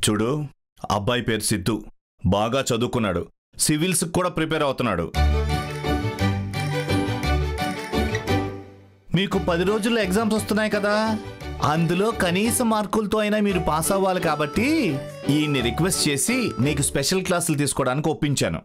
చూడు అబ్బాయి పేరు సిద్ధు బాగా చదువుకున్నాడు సివిల్స్ కూడా ప్రిపేర్ అవుతున్నాడు మీకు పది రోజుల్లో ఎగ్జామ్స్ వస్తున్నాయి కదా అందులో కనీస మార్కులతో అయినా మీరు పాస్ అవ్వాలి కాబట్టి ఈయన్ని రిక్వెస్ట్ చేసి నీకు స్పెషల్ క్లాసులు తీసుకోవడానికి ఒప్పించాను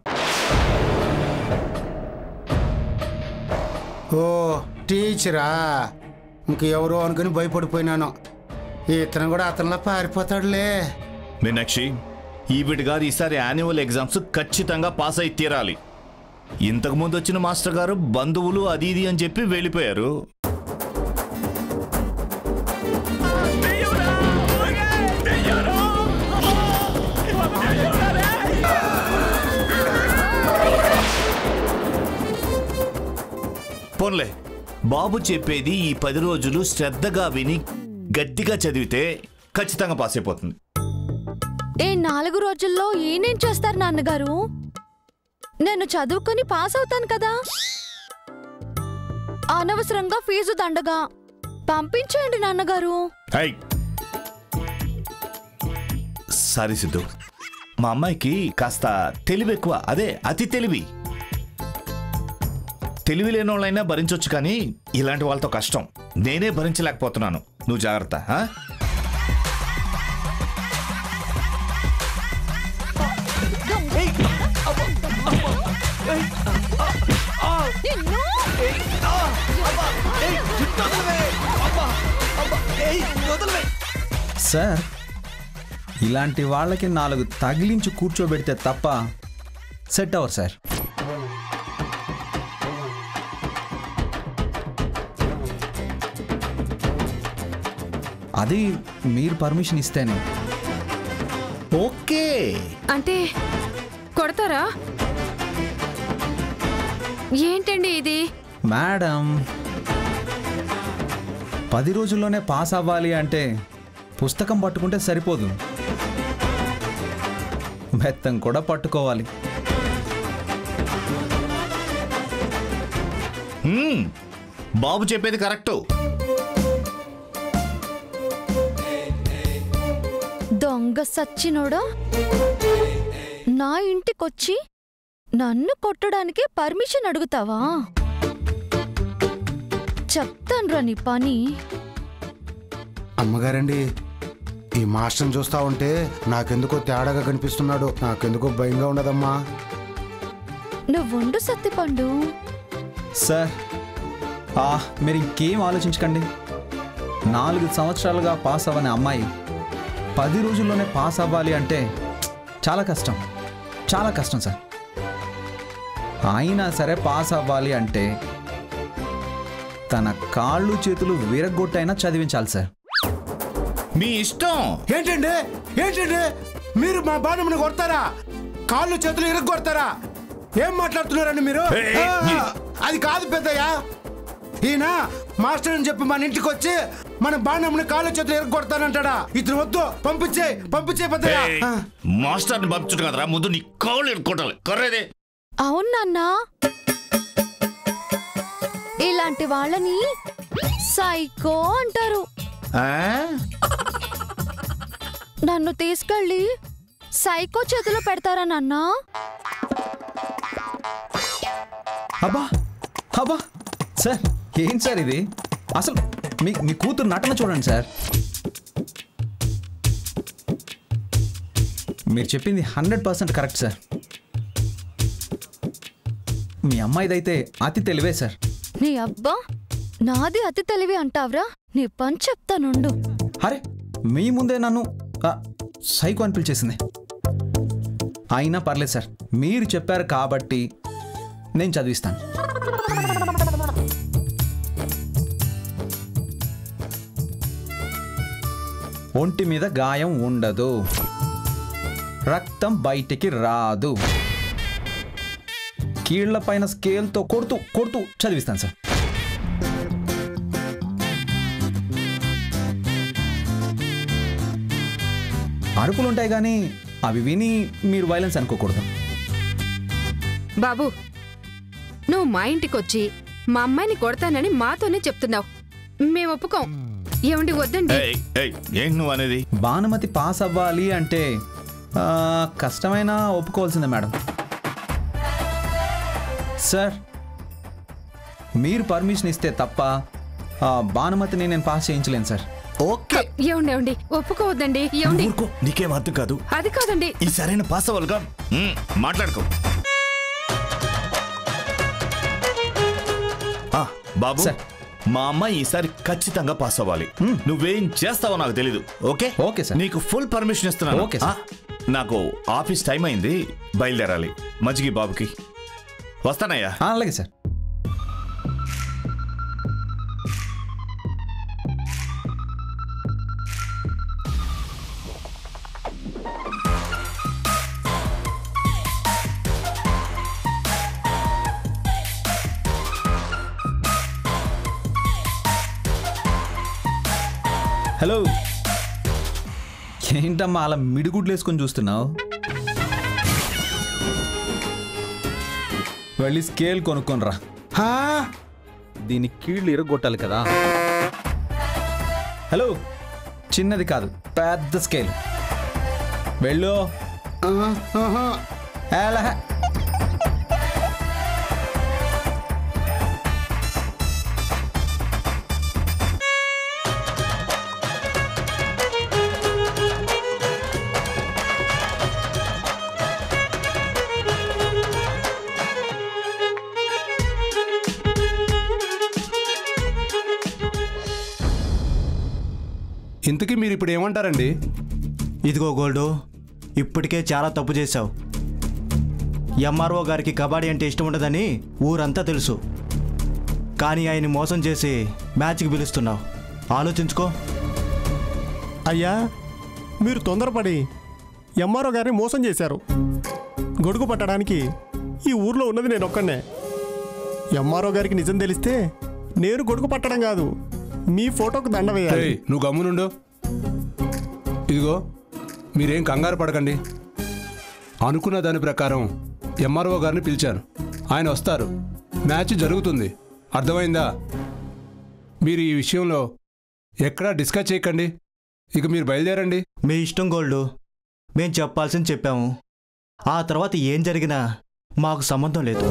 ఓ టీచరా ఇంకెవరో అనుకుని భయపడిపోయినాను ఇతను కూడా అతనిలా పారిపోతాడులే మీనాక్షి ఈవిడ గారు ఈసారి యాన్యువల్ ఎగ్జామ్స్ ఖచ్చితంగా పాస్ అయి తీరాలి ఇంతకు ముందు వచ్చిన మాస్టర్ గారు బంధువులు అది ఇది అని చెప్పి వెళ్ళిపోయారు పోన్లే బాబు చెప్పేది ఈ పది రోజులు శ్రద్ధగా విని గట్టిగా చదివితే ఖచ్చితంగా పాస్ అయిపోతుంది ఈ నాలుగు రోజుల్లో ఈయనేం చేస్తారు నాన్నగారు నేను చదువుకొని పాస్ అవుతాను కదా అనవసరంగా ఫీజు దండగా పంపించేయండి నాన్నగారు హై సారీ సిద్ధు మా అమ్మాయికి కాస్త తెలివి ఎక్కువ అదే అతి తెలివి తెలివి లేని వాళ్ళైనా భరించవచ్చు కానీ ఇలాంటి వాళ్ళతో కష్టం నేనే భరించలేకపోతున్నాను నువ్వు జాగ్రత్త ఆ? నిన్ను సార్ ఇలాంటి వాళ్ళకి నాలుగు తగిలించి కూర్చోబెడితే తప్ప సెట్ అవ్వరు సార్ అది మీరు పర్మిషన్ ఇస్తేనే ఓకే అంటే కొడతారా ఏంటండి ఇది మేడం పది రోజుల్లోనే పాస్ అవ్వాలి అంటే పుస్తకం పట్టుకుంటే సరిపోదు బెత్తం కూడా పట్టుకోవాలి హ్మ్, బాబు చెప్పేది కరెక్టు దొంగ సచ్చినోడా నా ఇంటికొచ్చి నన్ను కొట్టడానికి పర్మిషన్ అడుగుతావా చెప్తాన్రా నీ పని అమ్మగారండి ఈ మాస్టర్ని చూస్తా ఉంటే నాకెందుకో తేడాగా కనిపిస్తున్నాడు నాకెందుకో భయంగా ఉండదమ్మా నువ్వుండు సత్తిపండు సార్ ఆ, మీరు ఇంకేం ఆలోచించకండి నాలుగు సంవత్సరాలుగా పాస్ అవ్వని అమ్మాయి పది రోజుల్లోనే పాస్ అవ్వాలి అంటే చాలా కష్టం చాలా కష్టం సార్ అయినా సరే పాస్ అవ్వాలి అంటే తన కాళ్ళు చేతులు విరగొట్టైనా చదివించాలి సార్ మీ ఇష్టం ఏంటండి ఏంటండి మీరు మా బాణముని కొడతారా కాళ్ళు చేతులు ఇరగొడతారా ఏం మాట్లాడుతున్నారండి మీరు ఏయ్, ఆ, నీ- అది కాదు పెద్దయ్యా ఈయన మాస్టర్ అని చెప్పి మన ఇంటికి వచ్చి మన బాణముని కాళ్ళు చేతులు ఇరగొడతానంటాడా ఇతను వద్దు పంపించే పంపించే పెద్దయ్య ఏయ్, ఆ. మాస్టర్ని పంపించుడు కదరా ముందు నీ కాళ్ళు ఎరుక్కోటాలి కర్రేదే అవును నాన్నా ఇలాంటి వాళ్ళని సైకో అంటారు ఆ? నన్ను తీసుకెళ్ళి సైకో చేతిలో పెడతారా నాన్నా అబ్బా అబ్బా సార్ ఏం సార్ ఇది అసలు మీ మీ కూతురు నటన చూడండి సార్ మీరు చెప్పింది హండ్రెడ్ పర్సెంట్ కరెక్ట్ సార్ మీ అమ్మాయిదైతే అతి తెలివే సార్ నీ అబ్బా నాది అతి తెలివి అంటావ్రా నీ పని చెప్తానుండు అరే మీ ముందే నన్ను ఆ, సైకో అని పిలిచేసింది అయినా పర్లేదు సార్ మీరు చెప్పారు కాబట్టి నేను చదివిస్తాను ఒంటి మీద గాయం ఉండదు రక్తం బయటికి రాదు కీళ్ల పైన స్కేల్తో కొడుతూ కొడుతూ చదివిస్తాను సార్ అరుపులు ఉంటాయి కానీ అవి విని మీరు వైలెన్స్ అనుకోకూడదు బాబు నువ్వు మా ఇంటికొచ్చి మా అమ్మాయిని కొడతానని మాతోనే చెప్తున్నావు మేము ఒప్పుకోం ఏమండి వద్దండి ఏయ్, ఏయ్, ఏంటి నువ్వు అనేది భానుమతి పాస్ అవ్వాలి అంటే ఆ, కష్టమైన ఒప్పుకోవాల్సిందే మేడం సార్ మీరు పర్మిషన్ ఇస్తే తప్ప ఆ, భానుమతిని నేను పాస్ చేయించలేను సార్ ఓకే ఏమండి ఏమండి ఒప్పుకోవద్దండి ఏమండి ఊరుకో నీకేం అర్థం కాదు అది కాదండి ఈ సరైన పాస్ అవ్వాలిగా మ్మ్, మాట్లాడుకో ఆ, బాబు సార్. మా అమ్మాయి ఈసారి ఖచ్చితంగా పాస్ అవ్వాలి నువ్వేం చేస్తావో నాకు తెలీదు ఓకే ఓకే, సార్. నీకు ఫుల్ పర్మిషన్ ఇస్తున్నాను ఓకే, సార్. ఆ, నాకు ఆఫీస్ టైం అయింది బయలుదేరాలి మజ్జిగి బాబుకి వస్తానయ్యా ఆ, అలాగే సార్ హలో ఏంటమ్మా అలా మిడిగుడ్లు వేసుకొని చూస్తున్నావు వెళ్ళి స్కేల్ కొనుక్కొని రా హా? దీని కీళ్ళు ఇరగొట్టాలి కదా హలో చిన్నది కాదు పెద్ద స్కేల్ వెళ్ళు ఆ, ఆహా. ఏలా. ఇంతకీ మీరు ఇప్పుడు ఏమంటారండి ఇదిగో గోల్డు ఇప్పటికే చాలా తప్పు చేశావు ఎంఆర్ఓ గారికి కబడ్డీ అంటే ఇష్టం ఉండదని ఊరంతా తెలుసు కానీ ఆయన్ని మోసం చేసి మ్యాచ్కి పిలుస్తున్నావు ఆలోచించుకో అయ్యా మీరు తొందరపడి ఎంఆర్ఓ గారిని మోసం చేశారు గొడుగు పట్టడానికి ఈ ఊర్లో ఉన్నది నేను ఒక్కనే ఎంఆర్ఓ గారికి నిజం తెలిస్తే నేను గొడుగు పట్టడం కాదు మీ ఫోటోకు దండ వేయాలి ఏయ్, నువ్వు గమ్మునుండు ఇదిగో మీరేం కంగారు పడకండి అనుకున్న దాని ప్రకారం ఎంఆర్ఓ గారిని పిలిచాను ఆయన వస్తారు మ్యాచ్ జరుగుతుంది అర్థమైందా మీరు ఈ విషయంలో ఎక్కడా డిస్కస్ చేయకండి ఇక మీరు బయలుదేరండి మీ ఇష్టం గోల్డు మేం చెప్పాల్సింది చెప్పాము ఆ తర్వాత ఏం జరిగినా మాకు సంబంధం లేదు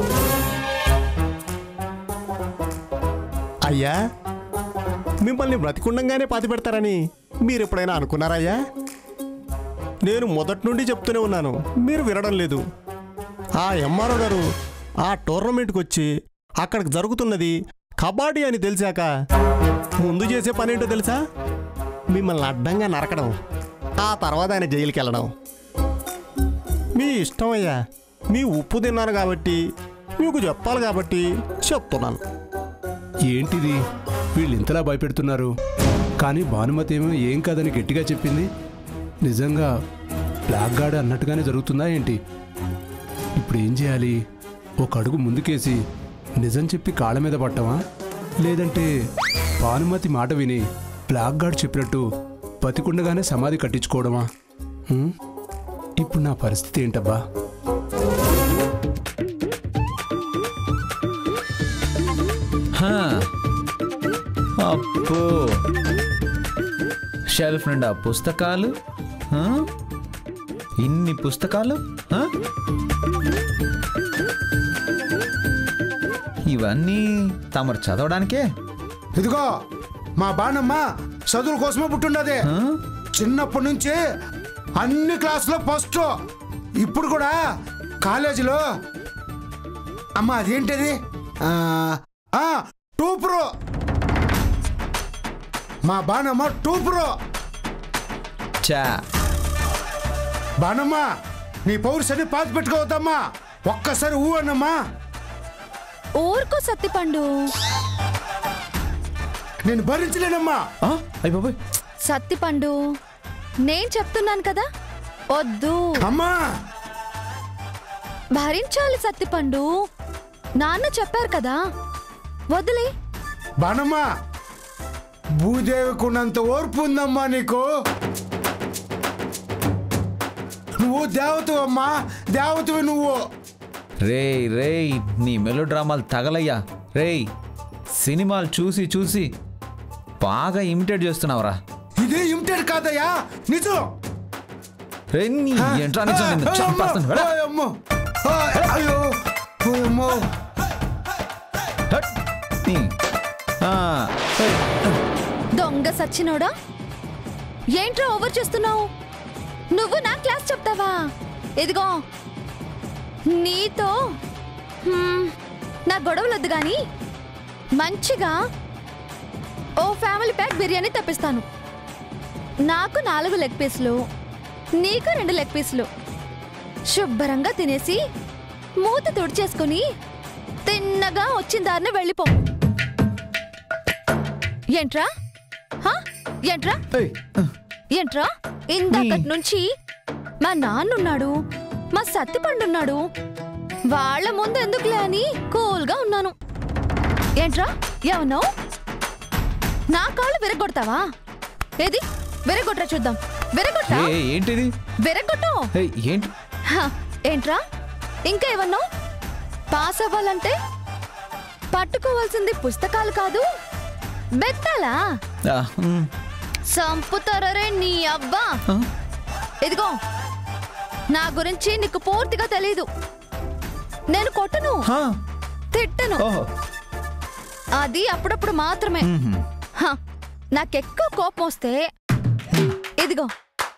అయ్యా మిమ్మల్ని బ్రతికుండంగానే పాతి పెడతారని మీరు ఎప్పుడైనా అనుకున్నారయ్యా నేను మొదటి నుండి చెప్తూనే ఉన్నాను మీరు వినడం లేదు ఆ ఎంఆర్ఓ గారు ఆ టోర్నమెంట్కి వచ్చి అక్కడికి జరుగుతున్నది కబడ్డీ అని తెలిసాక ముందు చేసే పని ఏంటో తెలుసా మిమ్మల్ని అడ్డంగా నరకడం ఆ తర్వాత ఆయన జైలుకి వెళ్ళడం మీ ఇష్టం అయ్యా మీ ఉప్పు తిన్నాను కాబట్టి మీకు చెప్పాలి కాబట్టి చెప్తున్నాను ఏంటిది వీళ్ళు ఇంతలా భయపెడుతున్నారు కానీ భానుమతి ఏమో ఏం కాదని గట్టిగా చెప్పింది నిజంగా బ్లాక్ గార్డ్ అన్నట్టుగానే జరుగుతుందా ఏంటి ఇప్పుడు ఏం చేయాలి ఒక అడుగు ముందుకేసి నిజం చెప్పి కాళ్ళ మీద పట్టమా లేదంటే భానుమతి మాట విని బ్లాక్ గార్డ్ చెప్పినట్టు బతికుండగానే సమాధి కట్టించుకోవడమా హ్మ్? ఇప్పుడు నా పరిస్థితి ఏంటబ్బా హా. అబ్బో షెల్ఫ్ నిండా పుస్తకాలు హా? ఇన్ని పుస్తకాలు హా? ఇవన్నీ తమరు చదవడానికే ఇదిగో మా బాణమ్మ చదువుల కోసమే పుట్టుండది హా? చిన్నప్పటి నుంచి అన్ని క్లాసులో ఫస్ట్ ఇప్పుడు కూడా కాలేజీలో అమ్మ అదేంటిది ఆ, ఆ, టూ ప్రో మా బాణమ్మ టూ ప్రో చా బాణమ్మ నీ పౌరుషాన్ని పాతి పెట్టుకోవద్దమ్మా ఒక్కసారి ఊ అన్నమ్మా ఊరుకో సత్తిపండు నేను భరించలేనమ్మా ఆ, అయ్ బాబోయ్ సత్తిపండు నేను చెప్తున్నాను కదా వద్దు అమ్మా భరించాలి సత్తిపండు నాన్న చెప్పారు కదా వదిలే బాణమ్మ భూదేవికున్నంత ఓర్పు ఉందమ్మా నీకు నువ్వు దేవతవమ్మా దేవతవి నువ్వు రేయ్ రేయ్ నీ మెలో డ్రామాలు తగలయ్యా రేయ్ సినిమాలు చూసి చూసి బాగా ఇమిటేట్ చేస్తున్నావురా ఇదే ఇమిటేట్ కాదయ్యా నిజం రే, నీ ఏంట్రా నిజం నిన్ను చంపేస్తాను. వెళ్ళ. అమ్మో అయ్యో అమ్మో హట్. నీ. ఆ, ఏయ్, దొంగ సచ్చినోడా ఏంట్రా ఓవర్ చేస్తున్నావు నువ్వు నా క్లాస్ చెప్తావా ఇదిగో నీతో హ్మ్, నా గొడవలొద్దు గాని మంచిగా ఓ ఫ్యామిలీ ప్యాక్ బిర్యానీ తెప్పిస్తాను నాకు నాలుగు లెగ్ పీసులు నీకు రెండు లెగ్ పీసులు శుభ్రంగా తినేసి మూత తుడిచేసుకుని తిన్నగా వచ్చిన దారిని వెళ్ళిపో ఏంట్రా హా? ఏంట్రా ఏయ్, ఏంట్రా ఇందాకటి నుంచి మా నాన్నున్నాడు మా సత్తిపండున్నాడు వాళ్ళ ముందు ఎందుకులే అని కూల్గా ఉన్నాను ఏంట్రా ఏమన్నావు నా కాళ్ళు విరగొడతావా ఏది విరగొట్రా చూద్దాం విరగొట్టా ఏ, ఏంటిది విరగొట్టు ఏయ్, ఏంటి హ, ఏంట్రా ఇంకా ఏమన్నావు పాస్ అవ్వాలంటే పట్టుకోవాల్సింది పుస్తకాలు కాదు బెత్తాలా ఆ, ఉమ్, సంపుతారరే నీ అబ్బా ఆ, ఇదిగో నా గురించి నీకు పూర్తిగా తెలీదు నేను కొట్టను హా, తిట్టను ఓహో అది అప్పుడప్పుడు మాత్రమే మ్మ్. హ, నాకెక్కువ కోపం వస్తే ఇదిగో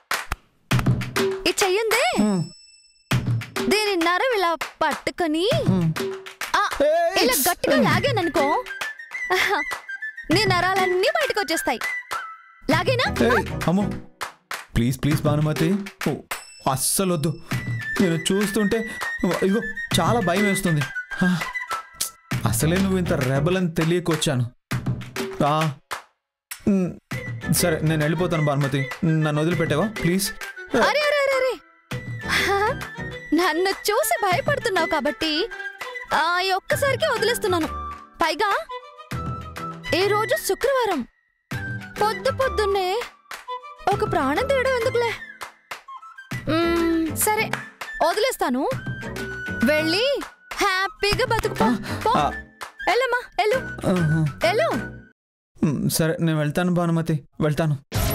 ఈ చెయ్యందే మ్మ్. దీని నరం ఇలా పట్టుకొని మ్మ్. ఆ, ఏయ్, ఇలా గట్టిగా లాగాననుకో ఆహా, నీ నరాలన్నీ బయటకు వచ్చేస్తాయి లాగేనా ఏయ్, అమ్మో ప్లీజ్ ప్లీజ్ భానుమతి ఓ, అస్సలు వద్దు నేను చూస్తుంటే ఇగో చాలా భయం వేస్తుంది ఆ, అసలే నువ్వు ఇంత రెబల్ అని తెలియకొచ్చాను ఆ, ఉమ్, సరే నేను వెళ్ళిపోతాను భానుమతి నన్ను వదిలిపెట్టావా ప్లీజ్ అరే అరే అరే అరే హా, నన్ను చూసి భయపడుతున్నావు కాబట్టి ఆ ఈ ఒక్కసారికి వదిలేస్తున్నాను పైగా ఈ రోజు శుక్రవారం పొద్దు పొద్దున్నే ఒక ప్రాణం తీయడం ఎందుకులే మ్మ్, సరే వదిలేస్తాను వెళ్ళి హ్యాపీగా బతుకుపో పో ఆ, వెళ్ళమ్మా వెళ్ళు ఆహా. వెళ్ళు ఉమ్, సరే నేను వెళ్తాను భానుమతి వెళ్తాను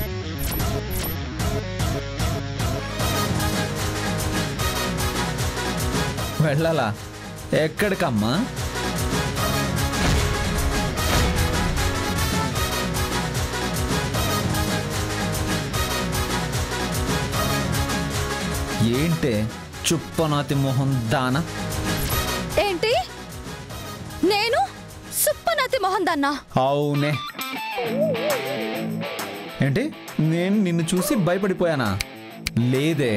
వెళ్ళాలా ఎక్కడికమ్మా ఏంటే చుప్పనాతి మొహం దాన ఏంటి నేను సుప్పనతి మోహన్ దన్నా అవునే ఏంటి నేను నిన్ను చూసి భయపడిపోయానా లేదే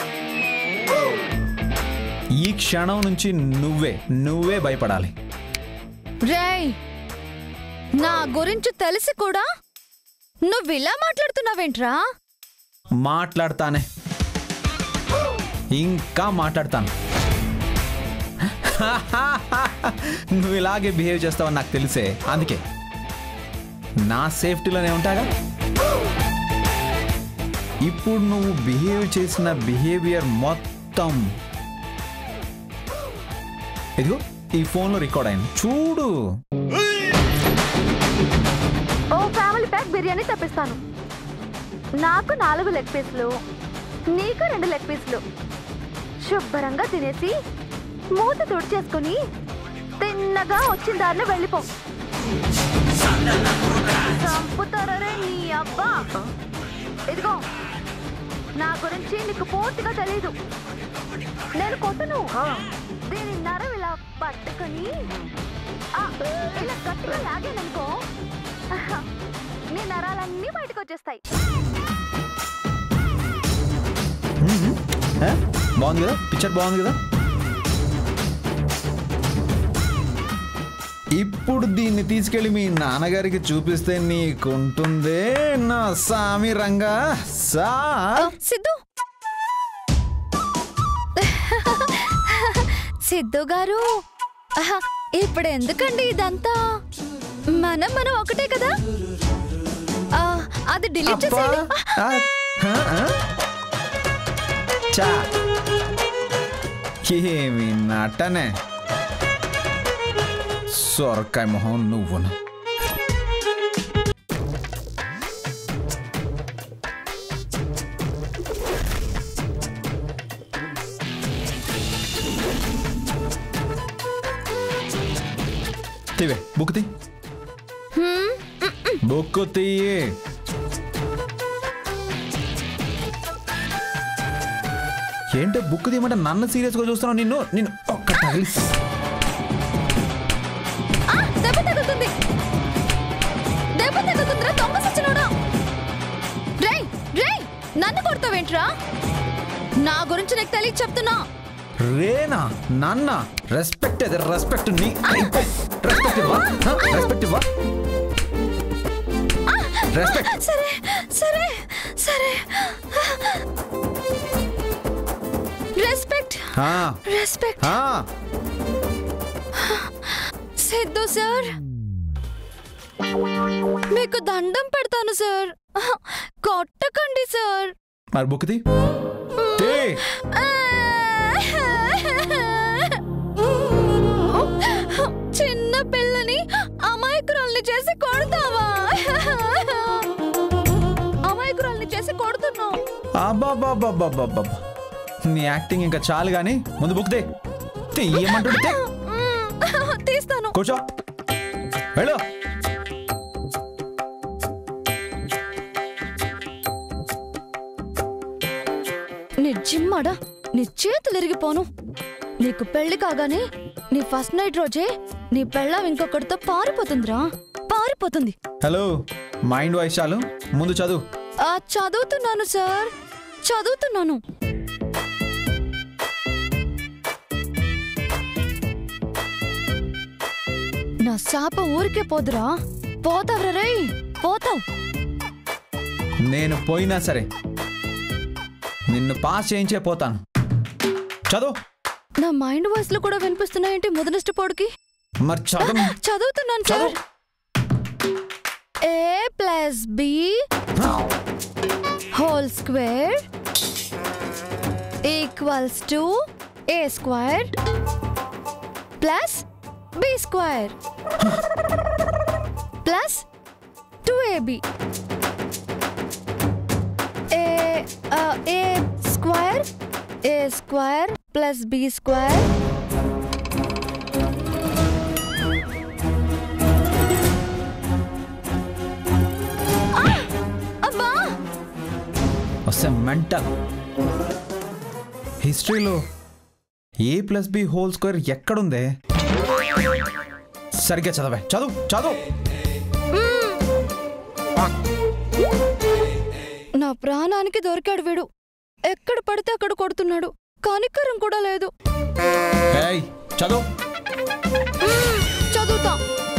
ఈ క్షణం నుంచి నువ్వే నువ్వే భయపడాలి రేయ్ నా గురించి తెలిసి కూడా నువ్వు ఇలా మాట్లాడుతున్నావేంట్రా మాట్లాడతానే ఇంకా మాట్లాడతాను నువ్వు ఇలాగే బిహేవ్ చేస్తావని నాకు తెలిసే అందుకే నా సేఫ్టీలోనే ఉంటాగా ఇప్పుడు నువ్వు బిహేవ్ చేసిన బిహేవియర్ మొత్తం ఇదిగో ఈ ఫోన్లో రికార్డ్ అయింది చూడు ఓ ఫ్యామిలీ ప్యాక్ బిర్యానీ తెప్పిస్తాను నాకు నాలుగు లెగ్ పీసులు నీకు రెండు లెగ్ పీసులు శుభ్రంగా తినేసి మూత తుడిచేసుకుని తిన్నగా వచ్చిన దారిలో వెళ్ళిపో చంపుతారరే నీ అబ్బా ఇదిగో నా గురించి నీకు పూర్తిగా తెలీదు నేను కొట్టను దీని నరం ఇలా పట్టుకొని ఆ, ఇలా గట్టిగా లాగాననుకో ఆహా, నీ నరాలన్నీ బయటకు వచ్చేస్తాయి ఏ? బాగుంది కదా పిక్చర్ బాగుంది కదా ఇప్పుడు దీన్ని తీసుకెళ్ళి మీ నాన్నగారికి చూపిస్తే నీకుంటుందే నా సామి రంగా సా ఆ, సిద్ధు సిద్ధు గారు ఆహా, ఇప్పుడు ఎందుకండి ఇదంతా మనం మనం ఒకటే కదా ఆ, అది డిలీట్ అబ్బా. చేసేయండి ఆ, ఆ, ఆ? చా ఏమి నటనే సొరకాయ మొహం నువ్వును తీవే బుక్ తీ బుక్ తీయే ఏంటో బుక్ తీయమంటే నన్ను సీరియస్గా చూస్తున్నావు నిన్ను నిన్ను ఒక్క తగిలి ఆ, దెబ్బ తగులుతుంది దెబ్బ తగులుతుందిరా దొంగ సచ్చినోడా రేయ్ రేయ్ నన్ను కొడతావేంట్రా నా గురించి నీకు తెలియ చెప్తున్నా రేనా నాన్న రెస్పెక్ట్ అది రెస్పెక్ట్ నీ రెస్పెక్ట్ ఇవ్వా రెస్పెక్ట్ ఇవ్వా రెస్పెక్ట్ సరే సరే సరే రెస్పెక్ట్ రెస్పెక్ట్ సిద్ధు సార్ మీకు దండం పెడతాను సార్ కొట్టకండి సార్ మరి బుక్ తీ తీ. చిన్న పిల్లని అమాయకురాల్ని చేసి కొడతావా అమాయకురాల్ని చేసి కొడుతున్నావు అబ్బాబ్బాబ్బాబ్బాబ్బా నీ యాక్టింగ్ ఇంకా చాలు గాని ముందు బుక్ తే తీయమంటుంటే తే. మ్మ్. తీస్తాను కూర్చో వెళ్ళు నీ జిమ్మడా నీ చేతులు ఇరిగిపోను నీకు పెళ్లి కాగానే నీ ఫస్ట్ నైట్ రోజే నీ పెళ్ళం ఇంకొకటితో పారిపోతుందిరా పారిపోతుంది హలో మైండ్ వాయిస్ చాలు ముందు చదువు ఆ చదువుతున్నాను సార్ చదువుతున్నాను నా శాపం ఊరికే పోదురా పోతావురా రేయ్ పోతావు నేను పోయినా సరే నిన్ను పాస్ చేయించే పోతాను చదువు నా మైండ్ వాయిస్ లో కూడా వినిపిస్తున్నాయేంటి ముదనష్ట పొడికి మరి చదువు చదువుతున్నాను sir A plus B whole square equals to A square plus B square plus two AB A A square A square plus B square అబ్బా వస్తే మెంటల్ హిస్టరీలో A plus B whole square ఎక్కడుందే సరిగ్గా చదవే చదువు చదువు నా ప్రాణానికి దొరికాడు వీడు ఎక్కడ పడితే అక్కడ కొడుతున్నాడు కనికరం కూడా లేదు ఏయ్ చదువు మ్మ్, చదువుతా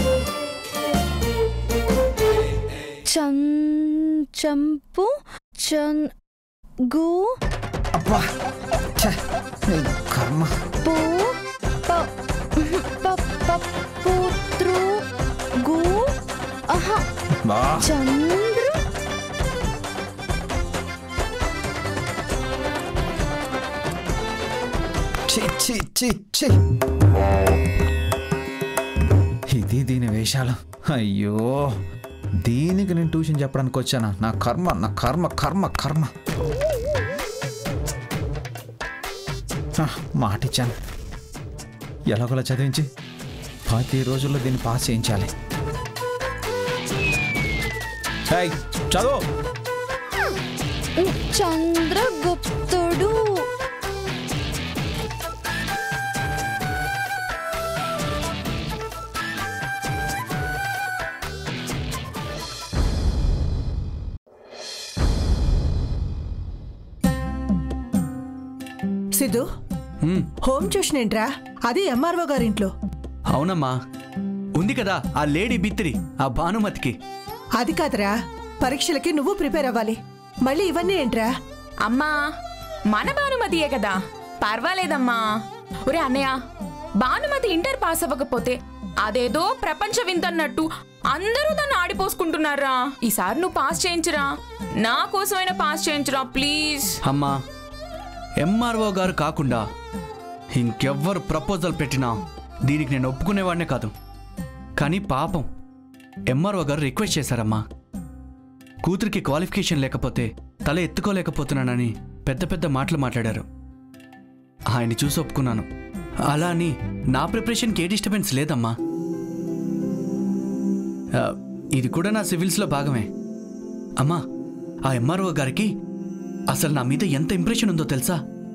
చం చంపు చన్ గు అబ్బా ఛే, నీ కర్మ పు ప ప ప పుత్రు గు అహ బా చంద్రు ఛీ, ఛీ, ఛీ, ఛీ. ఇది దీని వేషాలు అయ్యో దీనికి నేను ట్యూషన్ చెప్పడానికి వచ్చానా నా కర్మ నా కర్మ కర్మ కర్మ ఆ, మాట ఇచ్చాను ఎలాగోలా చదివించి పది రోజుల్లో దీన్ని పాస్ చేయించాలి ఏయ్, చదువు చంద్రగుప్తుడు సిద్ధు హోమ్ ట్యూషన్ ఏంట్రా అది ఎంఆర్ఓ గారింట్లో అవునమ్మా ఉంది కదా ఆ లేడీ బిత్తిరి ఆ భానుమతికి అది కాదురా పరీక్షలకి నువ్వు ప్రిపేర్ అవ్వాలి మళ్ళీ ఇవన్నీ ఏంట్రా అమ్మా మన భానుమతియే కదా పర్వాలేదమ్మా ఒరే అన్నయ్య భానుమతి ఇంటర్ పాస్ అవ్వకపోతే అదేదో ప్రపంచ వింతన్నట్టు అందరూ దాన్ని ఆడిపోసుకుంటున్నారా ఈసారి నువ్వు పాస్ చేయించురా నా కోసమైనా పాస్ చేయించురా ప్లీజ్ అమ్మా ఎంఆర్ఓ గారు కాకుండా ఇంకెవ్వరు ప్రపోజల్ పెట్టినా దీనికి నేను ఒప్పుకునేవాడినే కాదు కానీ పాపం ఎంఆర్ఓ గారు రిక్వెస్ట్ చేశారమ్మా కూతురికి క్వాలిఫికేషన్ లేకపోతే తల ఎత్తుకోలేకపోతున్నానని పెద్ద పెద్ద మాటలు మాట్లాడారు ఆయన్ని చూసి ఒప్పుకున్నాను అలా అని నా ప్రిపరేషన్కి ఏ డిస్టర్బెన్స్ లేదమ్మా ఆ, ఇది కూడా నా సివిల్స్లో భాగమే అమ్మా ఆ ఎంఆర్ఓ గారికి అసలు నా మీద ఎంత ఇంప్రెషన్ ఉందో తెలుసా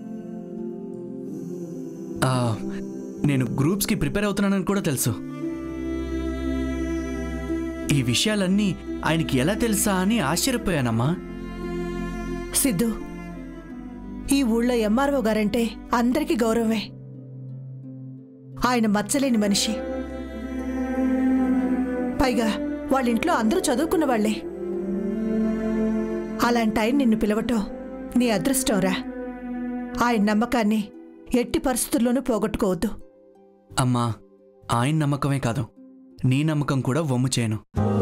ఆ, నేను గ్రూప్స్కి ప్రిపేర్ అవుతున్నానని కూడా తెలుసు ఈ విషయాలన్నీ ఆయనకి ఎలా తెలుసా అని ఆశ్చర్యపోయానమ్మా సిద్ధు ఈ ఊళ్ళో ఎంఆర్ఓ గారంటే అందరికీ గౌరవమే ఆయన మచ్చలేని మనిషి పైగా వాళ్ళ ఇంట్లో అందరూ చదువుకున్న వాళ్లే అలాంటి ఆయన నిన్ను పిలవటం నీ అదృష్టంరా ఆయన నమ్మకాన్ని ఎట్టి పరిస్థితుల్లోనూ పోగొట్టుకోవద్దు అమ్మా ఆయన నమ్మకమే కాదు నీ నమ్మకం కూడా వమ్ము చేయను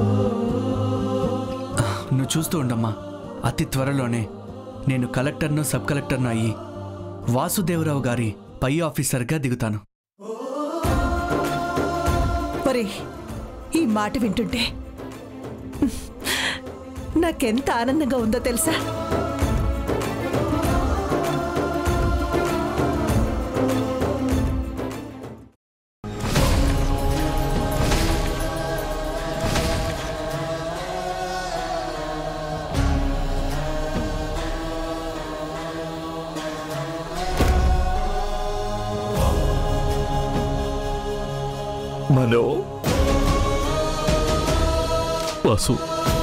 ఆ, నువ్వు చూస్తూ ఉండమ్మా అతి త్వరలోనే నేను కలెక్టర్ను సబ్ కలెక్టర్ను అయ్యి వాసుదేవరావు గారి పై ఆఫీసర్గా దిగుతాను ఒరే ఈ మాట వింటుంటే నాకెంత ఆనందంగా ఉందో తెలుసా మనో వాసు